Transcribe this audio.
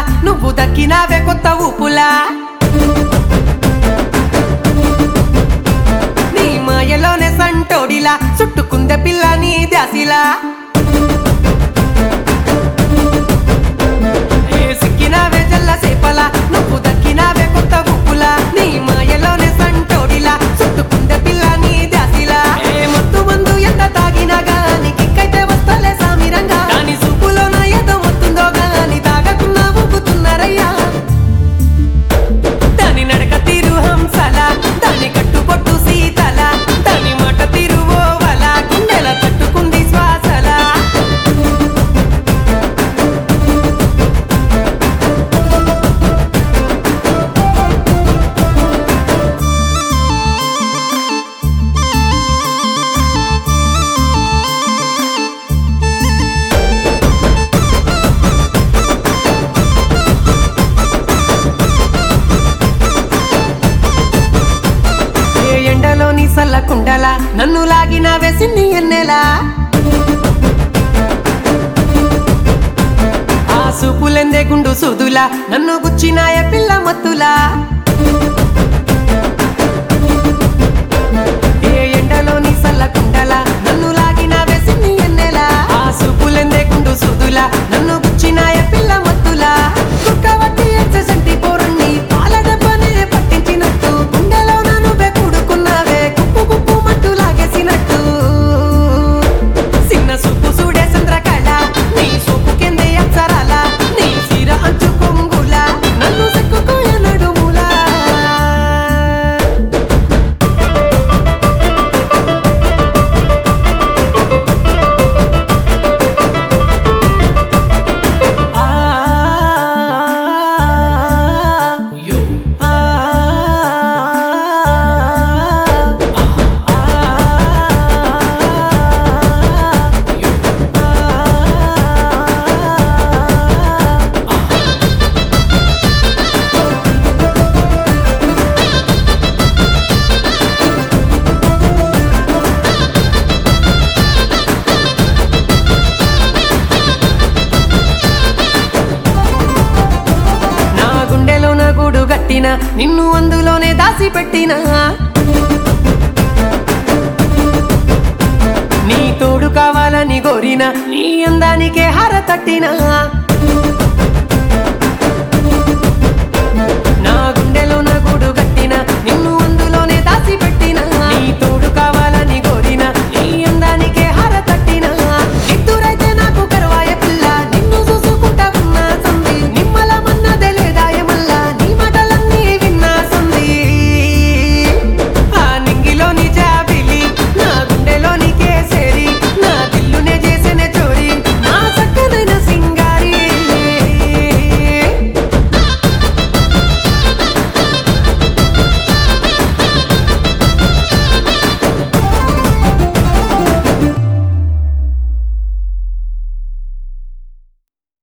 నువ్వు దక్కినావే కొత్త ఊపులా నీ మాయలోనే సంటోడిలా చుట్టుకుందే పిల్ల నీ దాసిలా ఏ సిక్కినావే జల్ల సేపలా నువ్వు దక్కినావే కొత్త ఊపులా నీ మాయలోనే సంటోడిలా చుట్టుకుందే పిల్ల నీ దాసిలా ఏ మత్తు మందు ఎంత తాగినా గాని కిక్కైతే వస్తలే సామిరంగా దాని సూపులోన ఏదో మొత్తుందో గాని తాగకున్నా ఊపుతున్నారయ్యా దాని నడక తీరు హంసల దాని కట్టుబొట్టు సీతల దాని మాట తీరు ఓవల గుండెల తట్టుకుంది శ్వాసల ఏ ఎండలోని సల్లకుండల నన్ను లాగిన వెసిన్ని ఎన్నెలా ఆ సూపులెందే గుండు సుదులా నన్ను గుచ్చినాయ పిల్ల మత్తులా ఏ ఎండలోని సల్లకుండల నన్ను లాగిన వెసిన్ని ఎన్నెలా ఆ సూపులెందే గుండు సుదులా నన్ను గుచ్చినాయ పిల్ల మత్తులా కుక్కవట్టి ఎచ్చసంటి పోరన్ని పాల డబ్బనే పట్టించినట్టు గుండెలో నువ్వే కూడుకున్నావే కుప్పు కుప్పు మట్టు లాగేసినట్టు చిన్న సూపు చూడే చంద్రకళ నీ సూపు కిందే అక్షరాల నీ చీర అంచు కొంగుల నన్ను సెక్కుకోయ నడుములా ఆ యో ఆ నా గుండెలో నా గూడు గట్టిన నిన్ను అందులోనే దాసి పెట్టిన నీ తోడు కావాలని కోరిన నీ అందానికే హార తట్టిన